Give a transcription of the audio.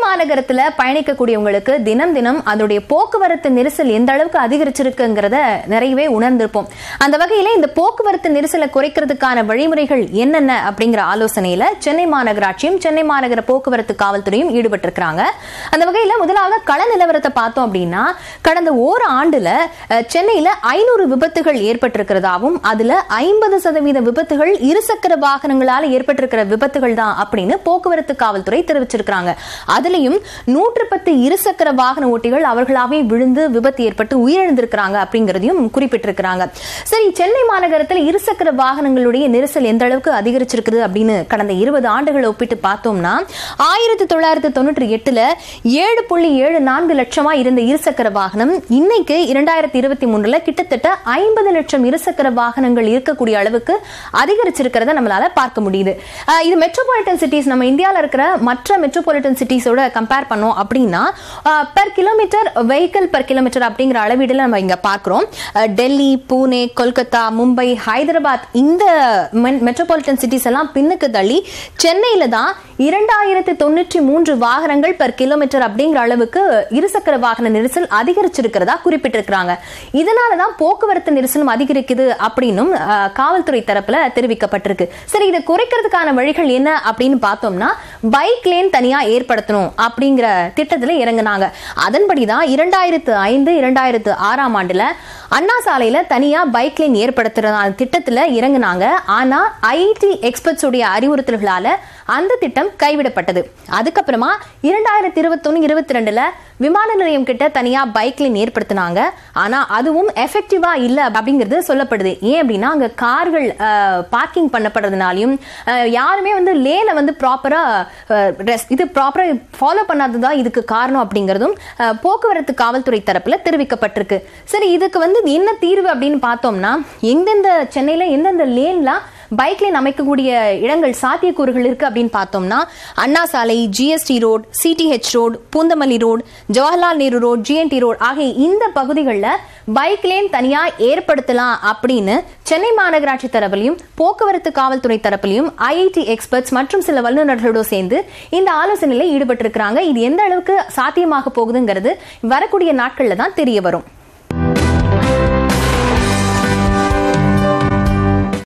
மாநகரத்துல பயணிக்கக்கூடியவங்களுக்கு தினம் தினம் அதனுடைய போக்குவரத்து நெரிசல் எந்த அளவுக்கு அதிகரிச்சிருக்குங்கிறத நிறையவே உணர்ந்திருப்போம் அந்த வகையில இந்த போக்குவரத்து நெரிசலை குறைக்கிறதுக்கான வழிமுறைகள் என்னென்ன அப்படிங்கிற ஆலோசனையில சென்னை மாநகராட்சியும் சென்னை மாநகர போக்குவரத்து காவல்துறையும் ஈடுபட்டிருக்கிறாங்க அந்த வகையில முதலாவது கள நிலவரத்தை பார்த்தோம் அப்படின்னா கடந்த ஓர் ஆண்டுல அஹ், சென்னையில ஐநூறு விபத்துகள் ஏற்பட்டிருக்கிறதாவும் அதுல ஐம்பது சதவீத விபத்துகள் இருசக்கர வாகனங்களால ஏற்பட்டிருக்கிற விபத்துகள் தான் அப்படின்னு போக்குவரத்து காவல்துறை தெரிவிச்சிருக்கிறாங்க அதுலயும் நூற்று பத்து இருசக்கர வாகன ஓட்டிகள் அவர்களாவே விழுந்து விபத்து ஏற்பட்டு உயிரிழந்திருக்கிறாங்க அப்படிங்கறதையும் குறிப்பிட்டிருக்கிறாங்க சரி சென்னை மாநகரத்தில் இருசக்கர வாகனங்களுடைய நெரிசல் எந்த அளவுக்கு அதிகரிச்சிருக்குது அப்படின்னு கடந்த இருபது ஆண்டுகளை ஒப்பிட்டு பார்த்தோம்னா ஆயிரத்தி தொள்ளாயிரத்தி தொண்ணூற்றி எட்டுல ஏழு புள்ளி ஏழு நான்கு லட்சமா இருந்த இருசக்கர வாகனம் இன்னைக்கு இரண்டாயிரத்தி இருபத்தி மூணுல கிட்டத்தட்ட ஐம்பது லட்சம் இருசக்கர வாகனங்கள் இருக்கக்கூடிய அளவுக்கு அதிகரிச்சிருக்கிறத நம்மளால பார்க்க முடியுது அஹ் இது மெட்ரோபாலிட்டன் சிட்டிஸ் நம்ம இந்தியாவில் இருக்கிற மற்ற மெட்ரோபாலிட்டன் சிட்டிஸோட கம்பேர் பண்ணோம் அப்படின்னா per kilometre vehicle per kilometre அப்படிங்கிற அளவீடுல நம்ம இங்க பார்க்கிறோம் அஹ் டெல்லி பூனே கொல்கத்தா மும்பை ஹைதராபாத் இந்த மெட்ரோபாலிட்டன் சிட்டிஸ் எல்லாம் பின்னுக்கு தள்ளி சென்னையில தான் இரண்டாயிரத்தி தொண்ணூற்றி மூன்று வாகனங்கள் பெர் கிலோமீட்டர் அப்படிங்கிற அளவுக்கு இருசக்கர வாகன நெரிசல் அதிகரிச்சிருக்கிறதா குறிப்பிட்டிருக்கிறாங்க இதனால தான் போக்குவரத்து நெரிசலும் அதிகரிக்குது அப்படின்னும் அஹ், காவல்துறை தரப்புல தெரிவிக்கப்பட்டிருக்கு சரி இதை குறைக்கிறதுக்கான வழிகள் என்ன அப்படின்னு பார்த்தோம்னா பைக் லேன் தனியா ஏற்படுத்தணும் அப்படிங்கிற திட்டத்துல இறங்குனாங்க அதன்படிதான் இரண்டாயிரத்து ஐந்து இரண்டாயிரத்து ஆறாம் ஆண்டுல அண்ணா சாலையில தனியா பைக் லேன் ஏற்படுத்துறதான திட்டத்துல இறங்குனாங்க ஆனா ஐடி எக்ஸ்பர்ட்ஸ் உடைய அறிவுறுத்தல்களால அந்த திட்டம் கைவிடப்பட்டது அதுக்கப்புறமா இரண்டாயிரத்தி இருபத்தொன்னு இருபத்தி ரெண்டுல விமான நிலையம் கிட்ட தனியா பைக் லேன் ஏற்படுத்தினாங்க ஆனா அதுவும் எஃபெக்டிவா இல்ல அப்படிங்கிறது சொல்லப்படுது ஏன் அப்படின்னா அங்க கார்கள் பார்க்கிங் பண்ணப்படுறதுனாலையும் அஹ், யாருமே வந்து லேனை வந்து ப்ராப்பரா இது ப்ராப்பரா ஃபாலோ பண்ணாததான் இதுக்கு காரணம் அப்படிங்கிறதும் அஹ், போக்குவரத்து காவல்துறை தரப்புல தெரிவிக்கப்பட்டிருக்கு சரி இதுக்கு வந்து என்ன தீர்வு அப்படின்னு பார்த்தோம்னா எந்தெந்த சென்னையில எந்தெந்த லேன்லாம் பைக் லேன் அமைக்கக்கூடிய இடங்கள் சாத்தியக்கூறுகள் இருக்கு அப்படின்னு பார்த்தோம்னா Anna Salai GST road CTH road Poonamallee road Jawaharlal Nehru road GNT road ஆகிய இந்த பகுதிகளில் பைக் லேன் தனியா ஏற்படுத்தலாம் அப்படின்னு சென்னை மாநகராட்சி தரப்பிலையும் போக்குவரத்து காவல்துறை தரப்பிலையும் ஐஐடி எக்ஸ்பர்ட்ஸ் மற்றும் சில வல்லுநர்களோடு சேர்ந்து இந்த ஆலோசனையில் ஈடுபட்டிருக்கிறாங்க இது எந்த அளவுக்கு சாத்தியமாக போகுதுங்கிறது வரக்கூடிய நாட்கள்ல தான் தெரிய வரும்